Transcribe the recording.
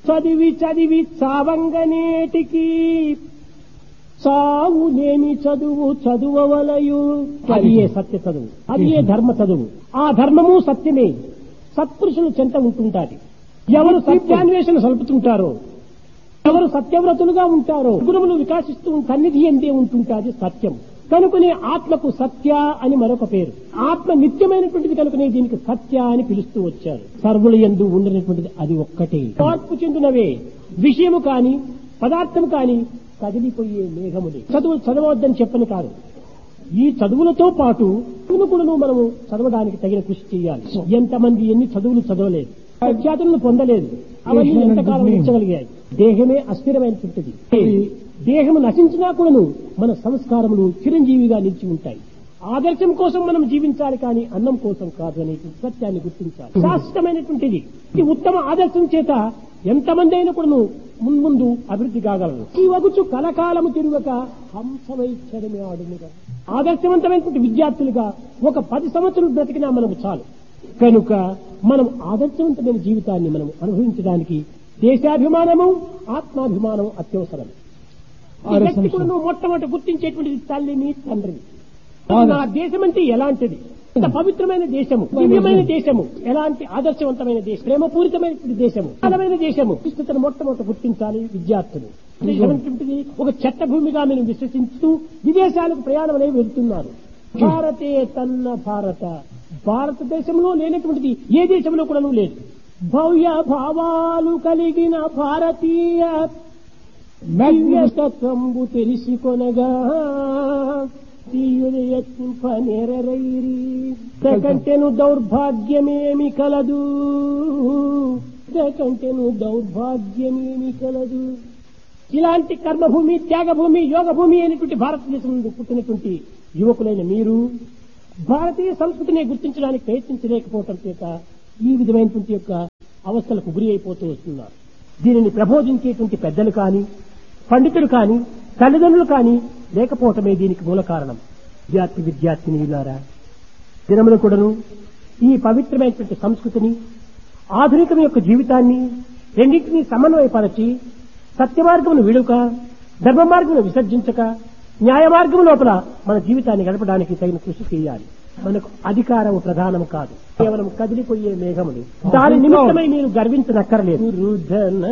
చదివి చదివి చావంగనేటికి చావునేమి చదువు చదువవలయు అది ఏ సత్య చదువు అది ఏ ధర్మ చదువు ఆ ధర్మము సత్యమే సత్పురుషులు చెంత ఉంటుంటారు ఎవరు సత్యాన్వేషణ సలుపుతుంటారో ఎవరు సత్యవ్రతులుగా ఉంటారో గురువులు వికాసిస్తూ సన్నిధి ఎందే ఉంటుంటాది సత్యం కనుకనే ఆత్మకు సత్య అని మరొక పేరు ఆత్మ నిత్యమైనటువంటిది కనుకనే దీనికి సత్య అని పిలుస్తూ వచ్చారు సర్వుల ఎందు ఉండినటువంటిది అది ఒక్కటే మార్పు చెందినవే విషయము కాని పదార్థం కాని కదిలిపోయే మేఘములే చదువు చదవద్దని చెప్పని కాదు ఈ చదువులతో పాటు చదువును కూడా మనము చదవడానికి తగిన కృషి చేయాలి ఎంతమంది ఎన్ని చదువులు చదవలేదు ప్రఖ్యాతులను పొందలేదు అవన్నీ ఎంతకాలం ఇచ్చగలిగాయి దేహమే అస్థిరమైనటువంటిది దేహము నశించినా కూడాను మన సంస్కారములు చిరంజీవిగా నిలిచి ఉంటాయి ఆదర్శం కోసం మనం జీవించాలి కానీ అన్నం కోసం కాదు అనే సత్యాన్ని గుర్తించాలి శాశ్వతమైనటువంటిది ఈ ఉత్తమ ఆదర్శం చేత ఎంతమంది అయినా కూడాను మున్ముందు అభివృద్ధి కాగలరు ఈ వగుచు కలకాలము తిరుగక హంసవైచ్చరమే ఆడునుగా ఆదర్శవంతమైనటువంటి విద్యార్థులుగా ఒక పది సంవత్సరాలు బ్రతికినా మనకు చాలు కనుక మనం ఆదర్శవంతమైన జీవితాన్ని మనం అనుభవించడానికి దేశాభిమానము ఆత్మాభిమానం అత్యవసరం ఈ వ్యక్తి కూడా నువ్వు మొట్టమొదటి గుర్తించేటువంటిది తల్లిని తండ్రిని నా దేశం అంటే ఎలాంటిది ఇంత పవిత్రమైన దేశము దివ్యమైన దేశము ఎలాంటి ఆదర్శవంతమైన దేశం ప్రేమపూరితమైనటువంటి దేశము బలమైన దేశము విస్తృతను మొట్టమొదటి గుర్తించాలి విద్యార్థులు దేశం అనేటువంటిది ఒక చట్ట భూమిగా మేము విశ్వసిస్తూ విదేశాలకు ప్రయాణం అనేవి వెళ్తున్నారు భారతే తన్న భారత భారతదేశంలో లేనటువంటిది ఏ దేశంలో కూడా లేదు భవ్య భావాలు కలిగిన భారతీయ దివ్యతత్వంబు తెలిసి కొనగా తీయురయత్నింపనేరైరి కంటెను దౌర్భాగ్యమేమి కలదు కంటెను దౌర్భాగ్యమేమి కలదు ఇలాంటి కర్మభూమి త్యాగభూమి యోగభూమి అయినటువంటి భారతదేశం నుండి పుట్టినటువంటి యువకులైన మీరు భారతీయ సంస్కృతిని గుర్తించడానికి ప్రయత్నించలేకపోవటం చేత ఈ విధమైనటువంటి యొక్క అవస్థలకు గురి అయిపోతూ వస్తున్నారు దీనిని ప్రబోధించేటువంటి పెద్దలు కాని పండితులు కాని తల్లిదండ్రులు కాని లేకపోవటమే దీనికి మూల కారణం విద్యార్థి విద్యార్థినిలారా దినములు కూడాను ఈ పవిత్రమైనటువంటి సంస్కృతిని ఆధునికం యొక్క జీవితాన్ని రెండింటినీ సమన్వయపరచి సత్య మార్గమును విడుక ధర్మ మార్గమును విసర్జించక న్యాయ మార్గం లోపల మన జీవితాన్ని గడపడానికి తగిన కృషి చేయాలి మనకు అధికారం ప్రధానం కాదు కేవలం కదిలిపోయే మేఘములు దాని నిమిత్తమై మీరు గర్వించనక్కర్లేదు